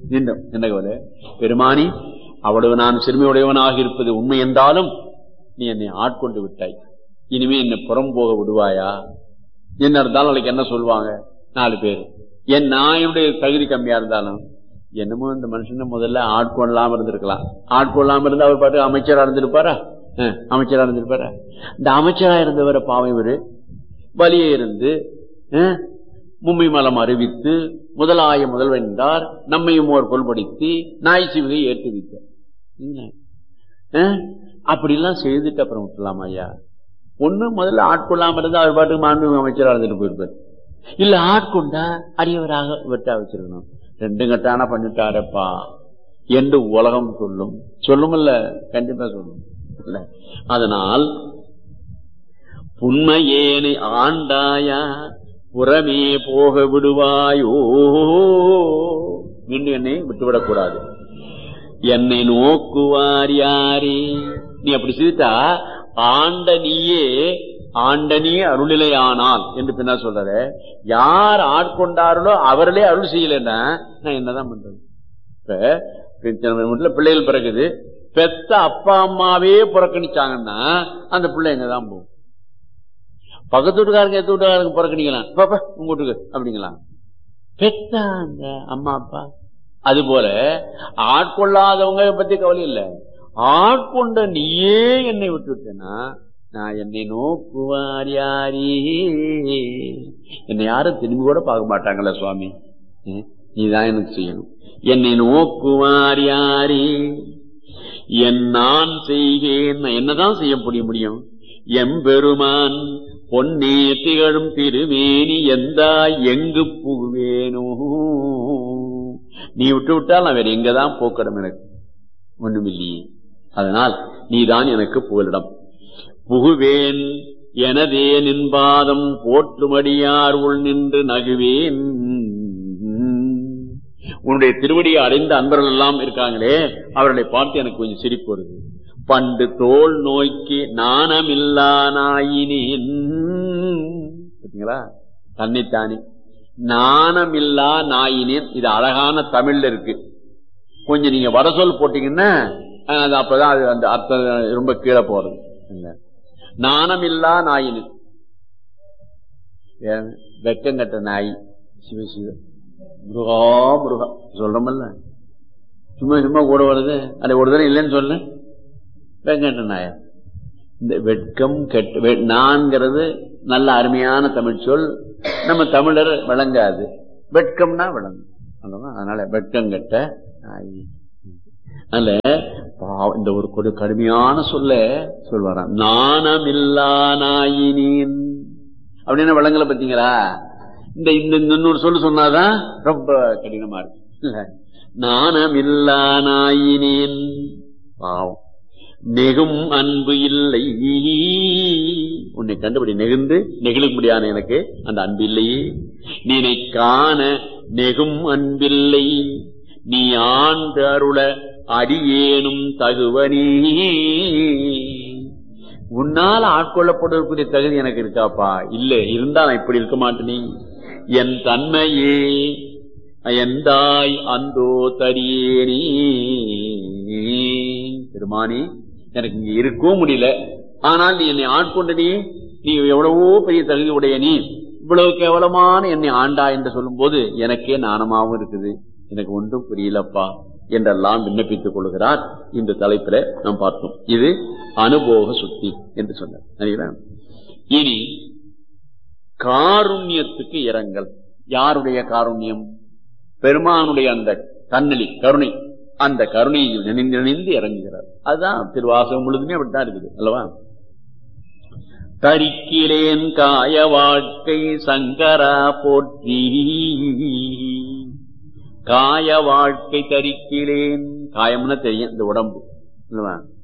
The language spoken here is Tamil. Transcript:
மீண்டும் என்ன கவலை பெருமானி அவ்வளவு நான் சிறுமையுடையவனாக இருப்பது உண்மை என்றாலும் நீ என்னை ஆட்கொண்டு விட்டாய் இனிமே என்னை புறம் போக விடுவாயா என்ன இருந்தாலும் நாளைக்கு என்ன சொல்லுவாங்க நாலு பேர் என் நாயுடைய தகுதி கம்மியா இருந்தாலும் என்னமோ இந்த மனுஷன் முதல்ல ஆட்கொள்ளாம இருந்திருக்கலாம் ஆட்கொள்ளாம இருந்து அவர் பாட்டு அமைச்சரா இருந்திருப்பாரா அஹ், அமைச்சரா இருந்திருப்பாரா இந்த அமைச்சரா இருந்தவரை பாவம் இவரு வலியே இருந்து அஹ், மும்மை மலம் அறிவித்து முதலாய முதல்வன் என்றார் நம்மையும் ஓர் கொள்படுத்தி நாய் சிவிகை ஏற்று வைத்தார் என்ன? அஹ், அப்படிலாம் செய்துட்டு அப்புறம் விட்டுலாமா ஐயா ஒண்ணு முதல்ல ஆட்கொள்ளாம இருந்தா அவர் பாட்டுக்கு மாண்பு அமைச்சரா இருந்துட்டு போயிருப்பார் இல்ல ஆட்கொண்டா அரியவராக வெட்டா வச்சிருக்கணும் ரெண்டு கட்டான பண்ணிட்டாரப்பா என்று உலகம் சொல்லும் சொல்லுமில்ல கண்டிப்பா சொல்லும் இல்ல அதனால் புண்மையேனை ஆண்டாயா புறமே போக விடுவாயோ மீண்டும் என்னை விட்டுவிடக் கூடாது என்னை நோக்குவார் யாரே நீ அப்படி செய்துட்டா ஆண்ட நீயே ஆண்ட நீ அருளிலையானால் என்று பின்னா சொல்ற யார் ஆட்கொண்டார்களோ அவர்களே அருள் செய்யலைன்னா நான் என்னதான் பண்றது இப்ப இத்தனை வீட்டுல பிள்ளைகள் பிறகுது பெத்த அப்பா அம்மாவே புறக்கணிச்சாங்கன்னா அந்த பிள்ளை எங்கதான் போகும் பக்கத்து வீட்டுக்காரங்க எத்த வீட்டுக்காரங்க புறக்கணிக்கலாம் பாப்பா உங்க வீட்டுக்கு அப்படிங்களா பெத்த அந்த அம்மா அப்பா அது போல ஆட்கொள்ளாதவங்க பத்தி கவலை இல்ல ஆட்கொண்ட நீயே என்னை விட்டு விட்டேன்னா நான் என்னை நோக்குவார் யாரே என்னை யாரும் திரும்பி கூட பார்க்க மாட்டாங்களா சுவாமி ம், நீதான் எனக்கு செய்யணும் என்னை நோக்குவார் யாரே என் நான் செய்கேன் நான் என்னதான் செய்ய முடிய முடியும் எம்பெருமான் பொன்னே திகழும் திருமேனி எந்தா எங்கு புகுவேனோ நீ விட்டு விட்டால் நான் வேற எங்கதான் போக்கடம் எனக்கு ஒண்ணுமில்லையே அதனால் நீதான் எனக்கு புகலிடம் புகுவேன் எனதே நின்பாதம் போற்றுமடியார் உள் நின்று நகுவேன் உன்னுடைய திருவடியை அடைந்த அன்பர்கள் எல்லாம் இருக்காங்களே அவர்களை பார்த்து எனக்கு கொஞ்சம் சிரிப்பு வருது பண்டு தோல் நோய்க்கு நாணமில்லா நாயினேன் பார்த்தீங்களா தன்னைத்தானே நாணமில்லா நாயினேன் இது அழகான தமிழ்ல இருக்கு கொஞ்சம் நீங்க வட சொல் போட்டீங்கன்னா அஹ், அது அப்பதான் அது அந்த அர்த்தம் ரொம்ப கீழே போறது இல்ல நாணமில்லா நாயினேன் ஏன், வெக்கங்கட்ட நாய் சிவ சிவ முருகா முருகா சொல்றமல்ல சும்மா சும்மா கூட வருது அது ஒரு தடவை இல்லைன்னு சொல்லு வெங்கட்ட நாயா இந்த வெட்கம் கெட்ட வெ- நான்கிறது நல்ல அருமையான தமிழ் சொல் நம்ம தமிழர் விளங்காது வெட்கம்னா விளங்கும் அல்லவா? அதனால வெட்கம் கெட்ட நாய் அதனால பாவம், இந்த ஒரு கொடு கடுமையான சொல்ல சொல்வாராம் நாணமில்லா நாயினேன் அப்படின்னு விளங்கல பாத்தீங்களா இந்த இந்த இந்த இன்னொரு சொல்லு சொன்னாதான் ரொம்ப கடினமா இருக்கு இல்ல நாணமில்லா நாயினேன் பாவம் நெகும் அன்பு இல்லை உன்னை கண்டுபிடி நெகிழ்ந்து நெகிழும்படியான எனக்கு அந்த அன்பு இல்லையே நீனை காண நெகும் அன்பில்லை நீ ஆண்டு அருள அடியேனும் தகுவனே உன்னால் ஆட்கொள்ளப்படுவதற்குரிய தகுதி எனக்கு இருக்காப்பா இல்ல இருந்தா நான் இப்படி இருக்க மாட்டேனே என் தன்மையே எந்தாய் அந்தோ தரியேனே பெருமானி எனக்கு இங்க இருக்கவும் முடியல ஆனால் நீ என்னை ஆட்கொண்ட நீ நீ எவ்வளவோ பெரிய தகுதி உடைய நீ இவ்வளவு கேவலமான என்னை ஆண்டா என்று சொல்லும் போது எனக்கே நாணமாவும் இருக்குது எனக்கு ஒன்றும் புரியலப்பா என்றெல்லாம் விண்ணப்பித்துக் கொள்கிறார் இந்த தலைப்பில நாம் பார்த்தோம் இது அனுபோக சுத்தி என்று சொன்னார் சரிங்களா? இனி காருண்யத்துக்கு இரங்கல் யாருடைய காருண்யம் பெருமானுடைய அந்த கண்ணலி கருணை அந்த கருணையை நினைந்து நினைந்து இறங்குகிறார் அதுதான் திருவாசகம் முழுதுமே அப்படித்தான் இருக்குது அல்லவா தரிக்கிலேன் காய வாழ்க்கை சங்கரா போற்றி காய வாழ்க்கை தரிக்கிலேன் காயம்னா தெரியும் இந்த உடம்பு இல்லவா